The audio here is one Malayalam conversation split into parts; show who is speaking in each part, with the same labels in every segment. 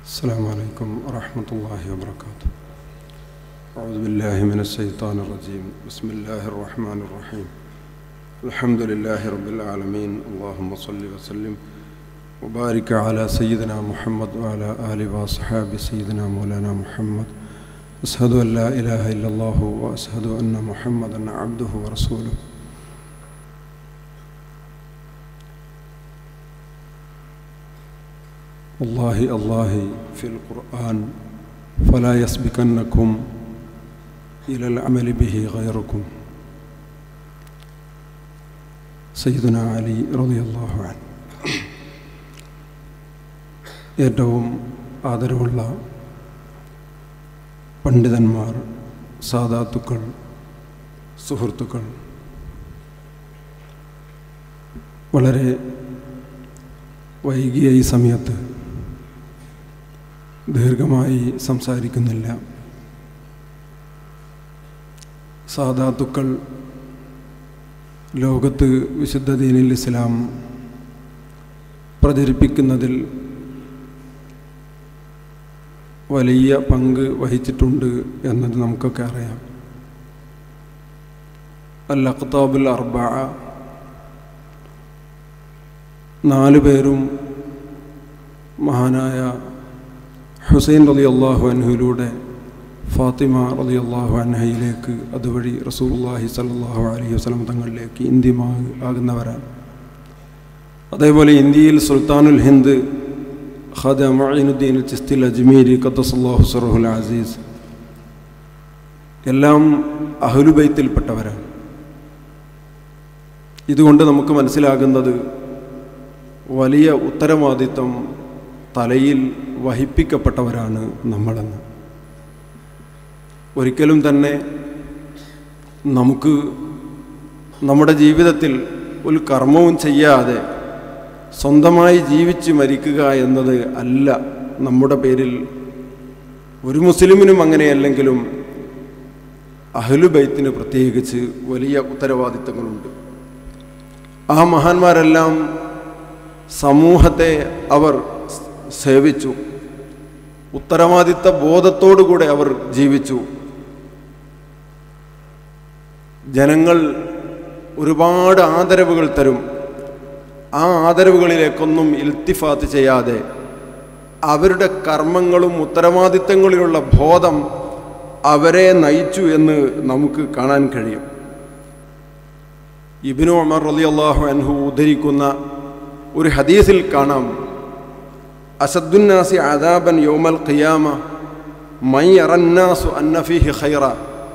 Speaker 1: السلام عليكم ورحمة الله وبركاته أعوذ بالله من الشيطان الرجيم بسم الله الرحمن الرحيم الحمد لله رب العالمين اللهم صل وسلم وبارك على سيدنا محمد وعلى آله وأصحاب سيدنا مولانا محمد أشهد أن لا إله إلا الله وأشهد أن محمدا عبده ورسوله والله الله في القرآن فلا يسبقنكم إلى العمل به غيركم സയ്യിദുന അലി റളിയല്ലാഹു അൻ ഏറ്റവും ആദരവുള്ള പണ്ഡിതന്മാർ സാധാത്തുക്കൾ സുഹൃത്തുക്കൾ വളരെ വൈകിയ ഈ സമയത്ത് ദീർഘമായി സംസാരിക്കുന്നില്ല സാധാത്തുക്കൾ ലോകത്ത് വിശുദ്ധ ദീനിൽ ഇസ്ലാം പ്രചരിപ്പിക്കുന്നതിൽ വലിയ പങ്ക് വഹിച്ചിട്ടുണ്ട് എന്നത് നമുക്കൊക്കെ അറിയാം അൽ അഖ്താബുൽ അർബ നാല് പേരും മഹാനായ ഹുസൈൻ റലി അള്ളാഹു അൻഹുവിലൂടെ ഫാത്തിമ റലി അള്ളാഹു അൻഹയിലേക്ക് അതുവഴി റസൂലുള്ളാഹി സല്ലാഹു അലൈഹി വസ്ലം തങ്ങളിലേക്ക് ഇന്ത്യമാ ആകുന്നവരാണ് അതേപോലെ ഇന്ത്യയിൽ സുൽത്താനുൽ ഹിന്ദ് ഖാദ മഈനുദ്ദീൻ ചിസ്തിൽ അജ്മീരി ഖദ്ദസല്ലാഹു സറഹുൽ അസീസ് എല്ലാം അഹ്ലുബൈത്തിൽപ്പെട്ടവരാണ് ഇതുകൊണ്ട് നമുക്ക് മനസ്സിലാകുന്നത് വലിയ ഉത്തരവാദിത്വം തലയിൽ വഹിപ്പിക്കപ്പെട്ടവരാണ് നമ്മളെന്ന് ഒരിക്കലും തന്നെ നമുക്ക് നമ്മുടെ ജീവിതത്തിൽ ഒരു കർമ്മവും ചെയ്യാതെ സ്വന്തമായി ജീവിച്ച് മരിക്കുക എന്നത് അല്ല നമ്മുടെ പേരിൽ ഒരു മുസ്ലിമിനും അങ്ങനെയല്ലെങ്കിലും അഹ്ലുബൈത്തിന് പ്രത്യേകിച്ച് വലിയ ഉത്തരവാദിത്തങ്ങളുണ്ട് ആ മഹാന്മാരെല്ലാം സമൂഹത്തെ അവർ സേവിച്ചു ഉത്തരവാദിത്ത ബോധത്തോടുകൂടെ അവർ ജീവിച്ചു ജനങ്ങൾ ഒരുപാട് ആദരവുകൾ തരും ആ ആദരവുകളിലേക്കൊന്നും ഇൽത്തിഫാത്ത് ചെയ്യാതെ അവരുടെ കർമ്മങ്ങളും ഉത്തരവാദിത്തങ്ങളിലുള്ള ബോധം അവരെ നയിച്ചു എന്ന് നമുക്ക് കാണാൻ കഴിയും ഇബിനു അമർ അലി അള്ളാഹു അൻഹു ഉദ്ധരിക്കുന്ന ഒരു ഹദീസിൽ കാണാം അസദ്ദുന്നാസി അദാബൻ യോമൽ ഖിയാമ മൈ അറന്നാസു അന്നഫിഹി ഖൈറ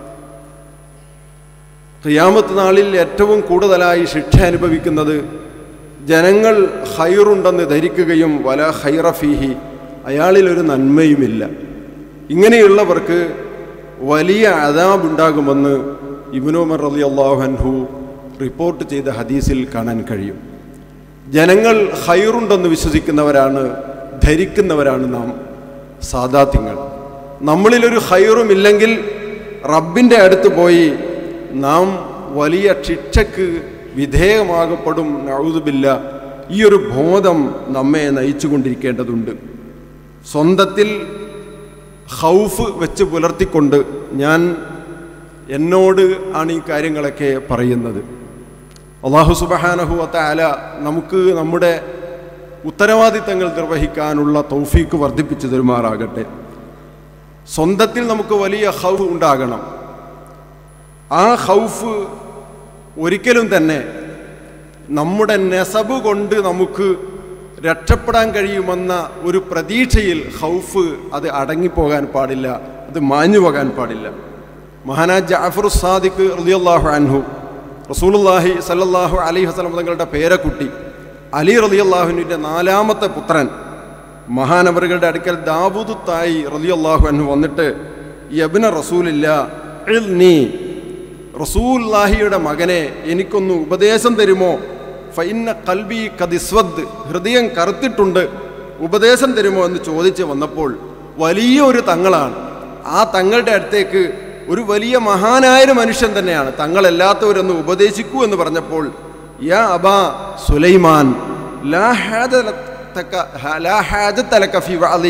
Speaker 1: ഖിയാമത്ത് നാളിൽ ഏറ്റവും കൂടുതലായി ശിക്ഷ അനുഭവിക്കുന്നത് ജനങ്ങൾ ഹൈറുണ്ടെന്ന് ധരിക്കുകയും വല ഹൈറ ഫീഹി അയാളിൽ ഒരു നന്മയുമില്ല ഇങ്ങനെയുള്ളവർക്ക് വലിയ അതാബുണ്ടാകുമെന്ന് ഇബിനോമർ റലി അള്ളാഹു റിപ്പോർട്ട് ചെയ്ത ഹദീസിൽ കാണാൻ കഴിയും ജനങ്ങൾ ഹൈറുണ്ടെന്ന് വിശ്വസിക്കുന്നവരാണ് ധരിക്കുന്നവരാണ് നാം സാദാത്യങ്ങൾ നമ്മളിലൊരു ഹൈറുമില്ലെങ്കിൽ റബ്ബിൻ്റെ അടുത്ത് പോയി നാം വലിയ ശിക്ഷക്ക് വിധേയമാകപ്പെടും നഴുതുമില്ല ഈ ഒരു ബോധം നമ്മെ നയിച്ചുകൊണ്ടിരിക്കേണ്ടതുണ്ട് സ്വന്തത്തിൽ ഹൗഫ് വെച്ച് പുലർത്തിക്കൊണ്ട് ഞാൻ എന്നോട് ആണ് ഈ കാര്യങ്ങളൊക്കെ പറയുന്നത് അള്ളാഹു സുബഹാനഹുവത്ത അല നമുക്ക് നമ്മുടെ ഉത്തരവാദിത്തങ്ങൾ നിർവഹിക്കാനുള്ള തൗഫീക്ക് വർദ്ധിപ്പിച്ചു തരുമാറാകട്ടെ സ്വന്തത്തിൽ നമുക്ക് വലിയ ഹൗഫ് ഉണ്ടാകണം ആ ഹൗഫ് ഒരിക്കലും തന്നെ നമ്മുടെ നെസബ് കൊണ്ട് നമുക്ക് രക്ഷപ്പെടാൻ കഴിയുമെന്ന ഒരു പ്രതീക്ഷയിൽ ഹൗഫ് അത് അടങ്ങിപ്പോകാൻ പാടില്ല അത് മാഞ്ഞു പോകാൻ പാടില്ല മഹാനാ ജാഫർ സാദിഖ് റലിയല്ലാഹു അൻഹു റസൂലുല്ലാഹി സല്ലല്ലാഹു അലൈഹി വസല്ലം തങ്ങളുടെ പേരക്കുട്ടി അലി റലിയല്ലാഹുവിൻ്റെ നാലാമത്തെ പുത്രൻ മഹാനവറുകളുടെ അടുക്കൽ ദാവൂദ് തായി റലിയല്ലാഹു അൻഹു വന്നിട്ട് യബ്ന റസൂലില്ല നീ റസൂല്ലാഹിയുടെ മകനെ എനിക്കൊന്ന് ഉപദേശം തരുമോ ഫൈന്ന കൽബി കദിസ്വദ് ഹൃദയം കറുത്തിട്ടുണ്ട് ഉപദേശം തരുമോ എന്ന് ചോദിച്ച് വന്നപ്പോൾ വലിയ ഒരു തങ്ങളാണ് ആ തങ്ങളുടെ അടുത്തേക്ക് ഒരു വലിയ മഹാനായൊരു മനുഷ്യൻ തന്നെയാണ് തങ്ങളല്ലാത്തവരൊന്ന് ഉപദേശിക്കൂ എന്ന് പറഞ്ഞപ്പോൾ യാ അബാ സുലൈമാൻ ലാ ഹാജ ലക- ലാ ഹാജത്ത ലക ഫി വഅദി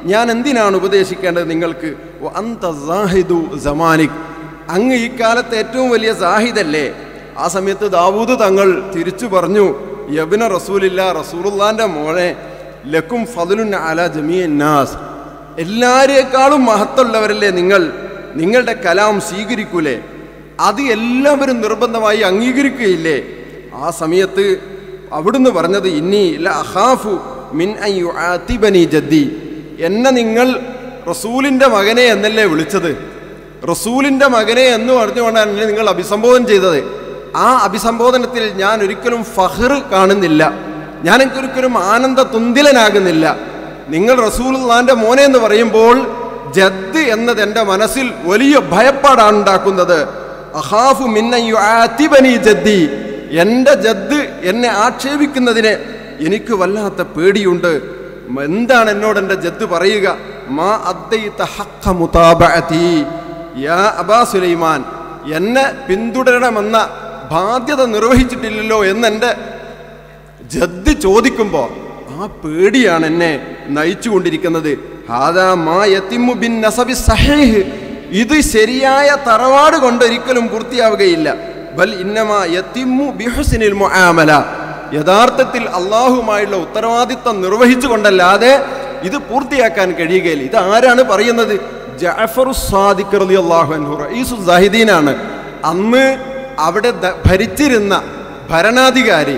Speaker 1: ഞാൻ എന്തിനാണ് ഉപദേശിക്കേണ്ടത് നിങ്ങൾക്ക് വ അന്ത സാഹിദു സമാനിക് അങ്ങ് ഈ കാലത്ത് ഏറ്റവും വലിയ സാഹിദല്ലേ ആ സമയത്ത് ദാവൂദ് തങ്ങൾ തിരിച്ചു പറഞ്ഞു യബിന റസൂലില്ല റസൂലുള്ളാന്റെ മോളെ ലക്കും ഫതുലുൻ അല ജമീനാസ് എല്ലാരേക്കാളും മഹത്തുള്ളവരല്ലേ നിങ്ങൾ നിങ്ങളുടെ കലാം സ്വീകരിക്കൂലേ അത് എല്ലാവരും നിർബന്ധമായി അംഗീകരിക്കുകയില്ലേ ആ സമയത്ത് അവിടുന്ന് പറഞ്ഞത് ഇന്നി ല അഹാഫു മിൻ അയ്യുഅത്തിബനി ജദ്ദി എന്നെ നിങ്ങൾ റസൂലിൻ്റെ മകനെ എന്നല്ലേ വിളിച്ചത് റസൂലിൻ്റെ മകനെ എന്ന് പറഞ്ഞുകൊണ്ടാണ് എന്നെ നിങ്ങൾ അഭിസംബോധന ചെയ്തത് ആ അഭിസംബോധനത്തിൽ ഞാൻ ഒരിക്കലും ഫഹ്ർ കാണുന്നില്ല ഞാൻ ഒരിക്കലും ആനന്ദ തുന്തിലനാകുന്നില്ല നിങ്ങൾ റസൂലുള്ളാന്റെ മോനെ എന്ന് പറയുമ്പോൾ ജദ് എന്നത് എൻ്റെ മനസ്സിൽ വലിയ ഭയപ്പാടാണ് ഉണ്ടാക്കുന്നത് അഹാഫു മിന്നയ്യുഅത്തിബനി ജദ്ദി എൻ്റെ ജദ് എന്നെ ആക്ഷേപിക്കുന്നതിന് എനിക്ക് വല്ലാത്ത പേടിയുണ്ട് എന്താണ് എന്നോട് എൻ്റെ ജദ് പറയുക മാ അദ്ദൈത ഹഖ മുതാബഅതി യാ അബാ സുലൈമാൻ എന്നെ പിന്തുടരണമെന്ന ബാധ്യത നിർവഹിച്ചിട്ടില്ലല്ലോ എന്നെൻ്റെ ജദ് ചോദിക്കുമ്പോൾ ആ പേടിയാണ് എന്നെ നയിച്ചുകൊണ്ടിരിക്കുന്നത് ഹാദാ മാ യത്തിമു ബിൻ നസബി സഹീഹ് ഇത് ശരിയായ തറവാട് കൊണ്ട് ഒരിക്കലും പൂർത്തിയാവുകയില്ല ബൽ ഇന്നമാ യത്തിമു ബിഹുസിനിൽ മുആമല യഥാർത്ഥത്തിൽ അള്ളാഹുമായുള്ള ഉത്തരവാദിത്തം നിർവഹിച്ചുകൊണ്ടല്ലാതെ ഇത് പൂർത്തിയാക്കാൻ കഴിയുകയില്ല ഇത് ആരാണ് പറയുന്നത് ജഅഫർ സാദിഖ് റളിയല്ലാഹു അൻഹു റഈസു സാഹിദീനാണ് അന്ന് അവിടെ ദ- ഭരിച്ചിരുന്ന ഭരണാധികാരി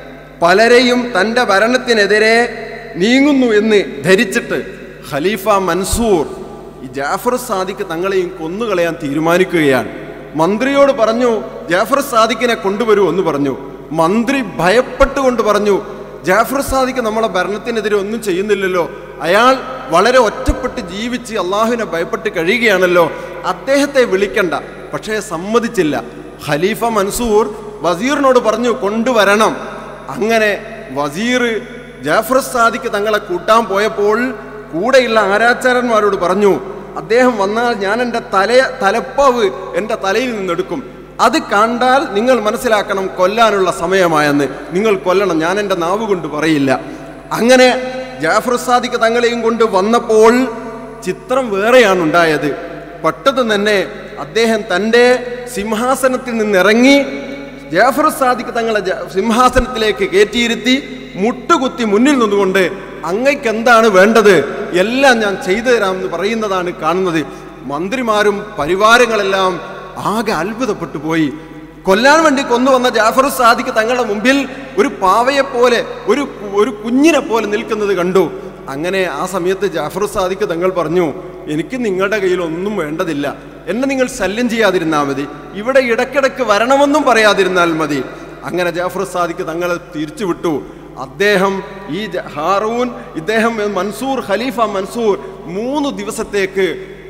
Speaker 1: പലരെയും തൻ്റെ ഭരണത്തിനെതിരെ നീങ്ങുന്നു എന്ന് ധരിച്ചിട്ട് ഖലീഫ മൻസൂർ ഈ ജാഫർ സാദിഖ് തങ്ങളെയും കൊന്നുകളയാൻ തീരുമാനിക്കുകയാണ് മന്ത്രിയോട് പറഞ്ഞു ജാഫർ സാദിഖിനെ കൊണ്ടുവരൂ എന്ന് പറഞ്ഞു മന്ത്രി ഭയപ്പെട്ടുകൊണ്ട് പറഞ്ഞു ജാഫർ സാദിഖ് നമ്മളെ ഭരണത്തിനെതിരെ ഒന്നും ചെയ്യുന്നില്ലല്ലോ അയാൾ വളരെ ഒറ്റപ്പെട്ട് ജീവിച്ച് അള്ളാഹുവിനെ ഭയപ്പെട്ട് കഴിയുകയാണല്ലോ അദ്ദേഹത്തെ വിളിക്കണ്ട പക്ഷേ സമ്മതിച്ചില്ല ഖലീഫ മൻസൂർ വസീറിനോട് പറഞ്ഞു കൊണ്ടുവരണം അങ്ങനെ വസീർ ജാഫർ സാദിഖ് തങ്ങളെ കൂട്ടാൻ പോയപ്പോൾ കൂടെയുള്ള ആരാച്ചാരന്മാരോട് പറഞ്ഞു അദ്ദേഹം വന്നാൽ ഞാൻ എൻ്റെ തല തലപ്പാവ് എൻ്റെ തലയിൽ നിന്നെടുക്കും അത് കണ്ടാൽ നിങ്ങൾ മനസ്സിലാക്കണം കൊല്ലാനുള്ള സമയമായെന്ന് നിങ്ങൾ കൊല്ലണം ഞാൻ എൻ്റെ നാവ് കൊണ്ട് പറയില്ല അങ്ങനെ ജാഫർ സാദിഖ് തങ്ങളെയും കൊണ്ട് വന്നപ്പോൾ ചിത്രം വേറെയാണ് ഉണ്ടായത് പെട്ടെന്ന് തന്നെ അദ്ദേഹം തൻ്റെ സിംഹാസനത്തിൽ നിന്നിറങ്ങി ജാഫർ സാദിഖ് തങ്ങളെ ജ- സിംഹാസനത്തിലേക്ക് കയറ്റിയിരുത്തി മുട്ടുകുത്തി മുന്നിൽ നിന്നുകൊണ്ട് അങ്ങയ്ക്ക് എന്താണ് വേണ്ടത് എല്ലാം ഞാൻ ചെയ്തു തരാമെന്ന് പറയുന്നതാണ് കാണുന്നത് മന്ത്രിമാരും പരിവാരങ്ങളെല്ലാം ആകെ അത്ഭുതപ്പെട്ടു പോയി കൊല്ലാൻ വേണ്ടി കൊന്നുവന്ന ജാഫർ സാദിഖ് തങ്ങളുടെ മുമ്പിൽ ഒരു പാവയെപ്പോലെ ഒരു ഒരു കുഞ്ഞിനെ പോലെ നിൽക്കുന്നത് കണ്ടു അങ്ങനെ ആ സമയത്ത് ജാഫർ സാദിഖ് തങ്ങൾ പറഞ്ഞു എനിക്ക് നിങ്ങളുടെ കയ്യിൽ ഒന്നും വേണ്ടതില്ല എന്നെ നിങ്ങൾ ശല്യം ചെയ്യാതിരുന്നാൽ മതി ഇവിടെ ഇടയ്ക്കിടയ്ക്ക് വരണമെന്നും പറയാതിരുന്നാൽ മതി അങ്ങനെ ജാഫർ സാദിഖ് തങ്ങളെ തിരിച്ചു വിട്ടു അദ്ദേഹം ഈ ജ- ഹാറൂൻ ഇദ്ദേഹം മൻസൂർ ഖലീഫ മൻസൂർ മൂന്ന് ദിവസത്തേക്ക്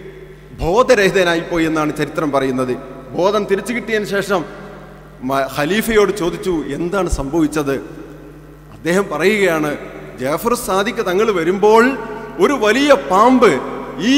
Speaker 1: ബോധരഹിതനായിപ്പോയി എന്നാണ് ചരിത്രം പറയുന്നത് ബോധം തിരിച്ചു കിട്ടിയതിന് ശേഷം മ- ഖലീഫയോട് ചോദിച്ചു എന്താണ് സംഭവിച്ചത് അദ്ദേഹം പറയുകയാണ് ജാഫർ സാദിഖ് തങ്ങൾ വരുമ്പോൾ ഒരു വലിയ പാമ്പ് ഈ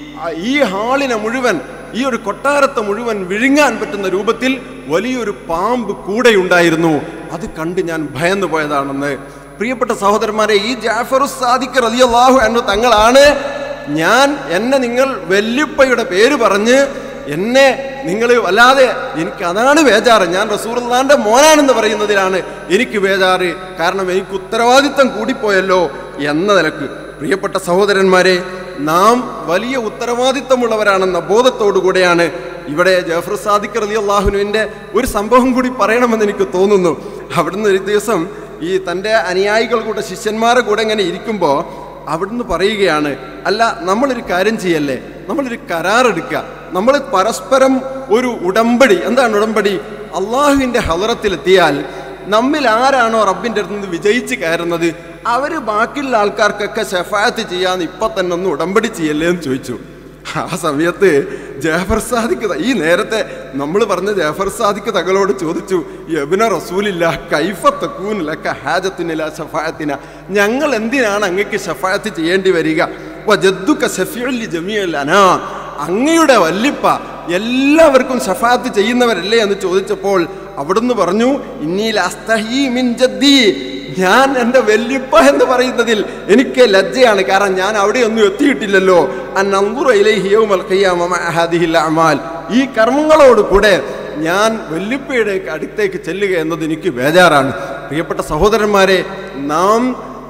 Speaker 1: ഈ ഹാളിനെ മുഴുവൻ ഈ ഒരു കൊട്ടാരത്തെ മുഴുവൻ വിഴുങ്ങാൻ പറ്റുന്ന രൂപത്തിൽ വലിയൊരു പാമ്പ് കൂടെയുണ്ടായിരുന്നു അത് കണ്ട് ഞാൻ ഭയന്നു പോയതാണെന്ന് പ്രിയപ്പെട്ട സഹോദരന്മാരെ ഈ ജാഫർ സാദിഖ് റളിയല്ലാഹു അൻഹു തങ്ങളാണ് ഞാൻ എന്നെ നിങ്ങൾ വല്യുപ്പയുടെ പേര് പറഞ്ഞ് എന്നെ നിങ്ങൾ വല്ലാതെ എനിക്ക് അതാണ് ബേജാറ് ഞാൻ റസൂർലാന്റെ മോനാണെന്ന് പറയുന്നതിലാണ് എനിക്ക് ബേജാറ് കാരണം എനിക്ക് ഉത്തരവാദിത്തം കൂടിപ്പോയല്ലോ എന്ന നിലക്ക് പ്രിയപ്പെട്ട സഹോദരന്മാരെ നാം വലിയ ഉത്തരവാദിത്തമുള്ളവരാണെന്ന ബോധത്തോടു കൂടെയാണ് ഇവിടെ ജഫർ സാദിഖ് റലി അള്ളാഹുനുവിൻ്റെ ഒരു സംഭവം കൂടി പറയണമെന്ന് എനിക്ക് തോന്നുന്നു അവിടുന്ന് ഒരു ദിവസം ഈ തൻ്റെ അനുയായികൾ കൂടെ ശിഷ്യന്മാരുടെ കൂടെ ഇങ്ങനെ ഇരിക്കുമ്പോൾ അവിടുന്ന് പറയുകയാണ് അല്ല നമ്മളൊരു കാര്യം ചെയ്യല്ലേ നമ്മളൊരു കരാറെടുക്കുക നമ്മൾ പരസ്പരം ഒരു ഉടമ്പടി എന്താണ് ഉടമ്പടി അള്ളാഹുവിൻ്റെ ഹലറത്തിലെത്തിയാൽ നമ്മിൽ ആരാണോ റബ്ബിൻ്റെ അടുത്ത് നിന്ന് വിജയിച്ച് കയറുന്നത് അവർ ബാക്കിയുള്ള ആൾക്കാർക്കൊക്കെ ഷഫായത്ത് ചെയ്യാന്ന് ഇപ്പൊ തന്നെ ഒന്ന് ഉടമ്പടി ചെയ്യല്ലേ എന്ന് ചോദിച്ചു ആ സമയത്ത് ജാഫർ സാദിഖ് ത- ഈ നേരത്തെ നമ്മൾ പറഞ്ഞ ജാഫർ സാദിഖ് തങ്ങളോട് ചോദിച്ചു യബിന റസൂലില്ല കൈഫ തക്കൂനിലക്ക ഹാജത്തിനില്ല ഷഫായത്തിന ഞങ്ങൾ എന്തിനാണ് അങ്ങക്ക് ഷഫായത്ത് ചെയ്യേണ്ടി വരിക വജദ്ദുക ശഫീഉൽ ജമീഉൽ അനാ അങ്ങയുടെ വല്ലിപ്പ എല്ലാവർക്കും ഷഫാത്ത് ചെയ്യുന്നവരല്ലേ എന്ന് ചോദിച്ചപ്പോൾ അവിടുന്ന് പറഞ്ഞു ഇന്നീൽ അസ്തഹീ മിൻ ജദ്ദി ഞാൻ എൻ്റെ വല്യപ്പ എന്ന് പറയുന്നതിൽ എനിക്ക് ലജ്ജയാണ് കാരണം ഞാൻ അവിടെയൊന്നും എത്തിയിട്ടില്ലല്ലോ അന്നന്തുറ ഇലൈഹി യൗമൽ ഖിയാമ മഅ ഹാദിഹിൽ അഅമാൽ ഈ കർമ്മങ്ങളോട് കൂടെ ഞാൻ വല്യപ്പയുടെ അടുത്തേക്ക് ചെല്ലുക എന്നത് എനിക്ക് ബേജാറാണ് പ്രിയപ്പെട്ട സഹോദരന്മാരെ നാം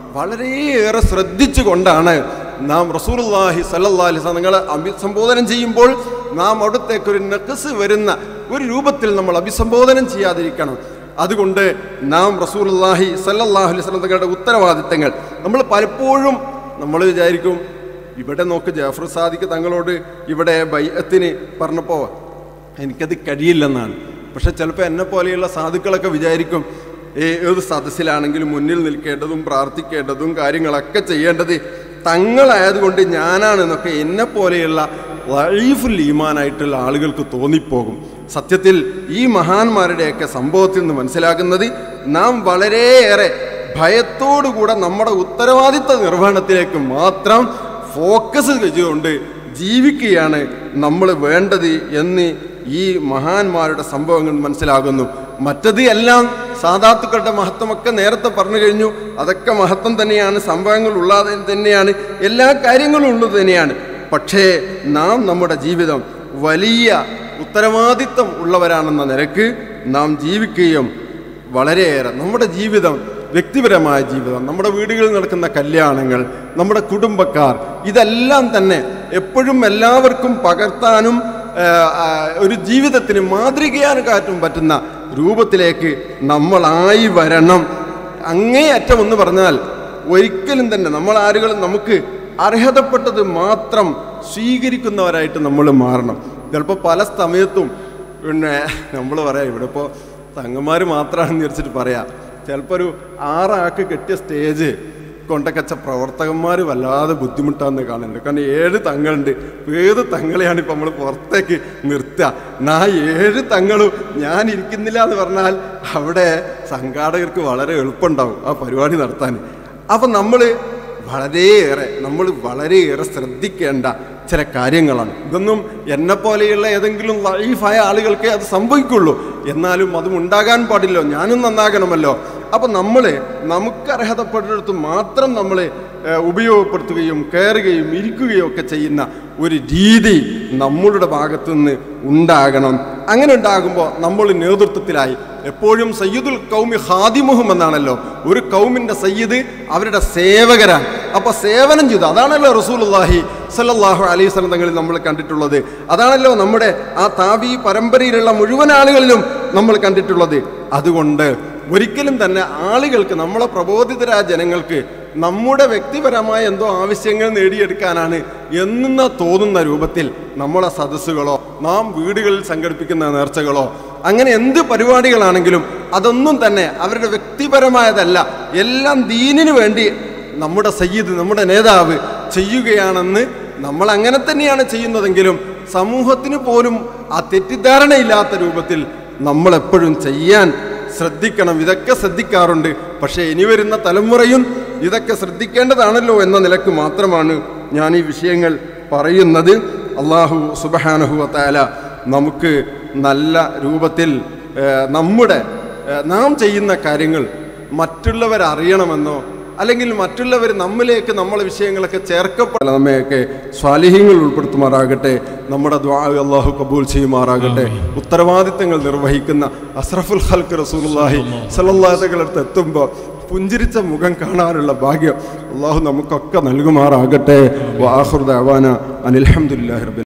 Speaker 1: വളരെയേറെ ശ്രദ്ധിച്ചുകൊണ്ടാണ് നാം റസൂലുള്ളാഹി സല്ലല്ലാഹി അലൈഹി വസല്ലം നിങ്ങളെ അഭിസംബോധനം ചെയ്യുമ്പോൾ നാം അവിടത്തേക്ക് ഒരു നഖസ് വരുന്ന ഒരു രൂപത്തിൽ നമ്മൾ അഭിസംബോധനം ചെയ്യാതിരിക്കണം അതുകൊണ്ട് നാം റസൂലുള്ളാഹി സല്ലല്ലാഹു അലൈഹി വസല്ലം തങ്ങളുടെ ഉത്തരവാദിത്തങ്ങൾ നമ്മൾ പലപ്പോഴും നമ്മൾ വിചാരിക്കും ഇവിടെ നോക്ക് ജാഫർ സാദിക്ക് തങ്ങളോട് ഇവിടെ ബൈഅത്തിന് പറഞ്ഞപ്പോൾ എനിക്കത് കഴിയില്ലെന്നാണ് പക്ഷെ ചിലപ്പോൾ എന്നെ പോലെയുള്ള സാധുക്കളൊക്കെ വിചാരിക്കും ഏ, ഏത് സദസ്സിലാണെങ്കിലും മുന്നിൽ നിൽക്കേണ്ടതും പ്രാർത്ഥിക്കേണ്ടതും കാര്യങ്ങളൊക്കെ ചെയ്യേണ്ടത് തങ്ങളായതുകൊണ്ട് ഞാനാണെന്നൊക്കെ എന്നെ പോലെയുള്ള വഴീഫുൽ ഈമാനായിട്ടുള്ള ആളുകൾക്ക് തോന്നിപ്പോകും സത്യത്തിൽ ഈ മഹാന്മാരുടെയൊക്കെ സംഭവത്തിൽ നിന്ന് മനസ്സിലാക്കുന്നത് നാം വളരെയേറെ ഭയത്തോടുകൂടെ നമ്മുടെ ഉത്തരവാദിത്ത നിർവഹണത്തിലേക്ക് മാത്രം ഫോക്കസ് വെച്ചുകൊണ്ട് ജീവിക്കുകയാണ് നമ്മൾ വേണ്ടത് എന്ന് ഈ മഹാന്മാരുടെ സംഭവങ്ങൾ മനസ്സിലാകുന്നു മറ്റത് എല്ലാം സാധാത്തുക്കളുടെ മഹത്വമൊക്കെ നേരത്തെ പറഞ്ഞു കഴിഞ്ഞു അതൊക്കെ മഹത്വം തന്നെയാണ് സംഭവങ്ങൾ ഉള്ളത് തന്നെയാണ് എല്ലാ കാര്യങ്ങളും ഉള്ളത് തന്നെയാണ് പക്ഷേ നാം നമ്മുടെ ജീവിതം വലിയ ഉത്തരവാദിത്വം ഉള്ളവരാണെന്ന നിലക്ക് നാം ജീവിക്കുകയും വളരെയേറെ നമ്മുടെ ജീവിതം വ്യക്തിപരമായ ജീവിതം നമ്മുടെ വീടുകളിൽ നടക്കുന്ന കല്യാണങ്ങൾ നമ്മുടെ കുടുംബക്കാർ ഇതെല്ലാം തന്നെ എപ്പോഴും എല്ലാവർക്കും പകർത്താനും ആ, ആ, ഒരു ജീവിതത്തിന് മാതൃകയാകാനും പറ്റുന്ന രൂപത്തിലേക്ക് നമ്മളായി വരണം അങ്ങേയറ്റം എന്ന് പറഞ്ഞാൽ ഒരിക്കലും തന്നെ നമ്മൾ ആരുകളും നമുക്ക് അർഹതപ്പെട്ടത് മാത്രം സ്വീകരിക്കുന്നവരായിട്ട് നമ്മൾ മാറണം ചിലപ്പോൾ പല സമയത്തും പിന്നെ നമ്മൾ പറയാം ഇവിടെ ഇപ്പോൾ തങ്ങന്മാർ മാത്രമാണെന്ന് വിചാരിച്ചിട്ട് പറയാം ചിലപ്പോൾ ഒരു ആറാക്ക് കെട്ടിയ സ്റ്റേജ് കൊണ്ടക്കച്ച പ്രവർത്തകന്മാർ വല്ലാതെ ബുദ്ധിമുട്ടാന്ന് കാണുന്നുണ്ട് കാരണം ഏഴ് തങ്ങളുണ്ട് ഏത് തങ്ങളെയാണ് ഇപ്പം നമ്മൾ പുറത്തേക്ക് നിർത്തുക നാ ഏഴ് തങ്ങളും ഞാൻ ഇരിക്കുന്നില്ല എന്ന് പറഞ്ഞാൽ അവിടെ സംഘാടകർക്ക് വളരെ എളുപ്പമുണ്ടാവും ആ പരിപാടി നടത്താൻ അപ്പം നമ്മൾ വളരെയേറെ നമ്മൾ വളരെയേറെ ശ്രദ്ധിക്കേണ്ട ചില കാര്യങ്ങളാണ് ഇതൊന്നും എന്നെ പോലെയുള്ള ഏതെങ്കിലും ലൈഫായ ആളുകൾക്കേ അത് സംഭവിക്കുള്ളൂ എന്നാലും അതും ഉണ്ടാകാൻ പാടില്ലോ ഞാനും നന്നാകണമല്ലോ അപ്പം നമ്മൾ നമുക്ക് അർഹതപ്പെട്ടിടത്ത് മാത്രം നമ്മൾ ഉപയോഗപ്പെടുത്തുകയും കയറുകയും ഇരിക്കുകയും ഒക്കെ ചെയ്യുന്ന ഒരു രീതി നമ്മളുടെ ഭാഗത്തുനിന്ന് ഉണ്ടാകണം അങ്ങനെ ഉണ്ടാകുമ്പോൾ നമ്മൾ നേതൃത്വത്തിലായി എപ്പോഴും സയ്യിദുൽ കൗമി ഹാദിമുഹം എന്നാണല്ലോ ഒരു കൗമിൻ്റെ സയ്യിദ് അവരുടെ സേവകരാണ് അപ്പോൾ സേവനം ചെയ്തു അതാണല്ലോ റസൂലുള്ളാഹി സല്ലല്ലാഹു അലൈഹി വസല്ലം തങ്ങളിൽ നമ്മൾ കണ്ടിട്ടുള്ളത് അതാണല്ലോ നമ്മുടെ ആ താബി പരമ്പരയിലുള്ള മുഴുവൻ ആളുകളിലും നമ്മൾ കണ്ടിട്ടുള്ളത് അതുകൊണ്ട് ഒരിക്കലും തന്നെ ആളുകൾക്ക് നമ്മളെ പ്രബോധിതരായ ജനങ്ങൾക്ക് നമ്മുടെ വ്യക്തിപരമായ എന്തോ ആവശ്യങ്ങൾ നേടിയെടുക്കാനാണ് എന്ന തോന്നുന്ന രൂപത്തിൽ നമ്മളെ സദസ്സുകളോ നാം വീടുകളിൽ സംഘടിപ്പിക്കുന്ന നേർച്ചകളോ അങ്ങനെ എന്ത് പരിപാടികളാണെങ്കിലും അതൊന്നും തന്നെ അവരുടെ വ്യക്തിപരമായതല്ല എല്ലാം ദീനിനു വേണ്ടി നമ്മുടെ സയ്യിദ് നമ്മുടെ നേതാവ് ചെയ്യുകയാണെന്ന് നമ്മൾ അങ്ങനെ തന്നെയാണ് ചെയ്യുന്നതെങ്കിലും സമൂഹത്തിന് പോലും ആ തെറ്റിദ്ധാരണയില്ലാത്ത രൂപത്തിൽ നമ്മളെപ്പോഴും ചെയ്യാൻ ശ്രദ്ധിക്കണം ഇതൊക്കെ ശ്രദ്ധിക്കാറുണ്ട് പക്ഷേ ഇനി വരുന്ന തലമുറയും ഇതൊക്കെ ശ്രദ്ധിക്കേണ്ടതാണല്ലോ എന്ന നിലക്ക് മാത്രമാണ് ഞാൻ ഈ വിഷയങ്ങൾ പറയുന്നത് അള്ളാഹു സുബഹാനഹുവത്തായ നമുക്ക് നല്ല രൂപത്തിൽ ഏഹ്, നമ്മുടെ ഏഹ്, നാം ചെയ്യുന്ന കാര്യങ്ങൾ മറ്റുള്ളവർ അറിയണമെന്നോ അല്ലെങ്കിൽ മറ്റുള്ളവർ നമ്മിലേക്ക് നമ്മളെ വിഷയങ്ങളൊക്കെ ചേർക്കപ്പെടണം നമ്മയൊക്കെ സ്വാലിഹ്യങ്ങൾ ഉൾപ്പെടുത്തുമാറാകട്ടെ നമ്മുടെ ദ്വാ അള്ളാഹു കബൂൽ ചെയ്യുമാറാകട്ടെ ഉത്തരവാദിത്തങ്ങൾ നിർവഹിക്കുന്ന അസ്രഫുൽ ഹൽക്ക് റസൂലുള്ളാഹി സലല്ലാത്തകളടുത്ത് എത്തുമ്പോൾ പുഞ്ചിരിച്ച മുഖം കാണാനുള്ള ഭാഗ്യം അള്ളാഹു നമുക്കൊക്കെ നൽകുമാറാകട്ടെ വാഹുർ ദവാന അനിൽഹമുല്ലാഹി റബ്ബിൽ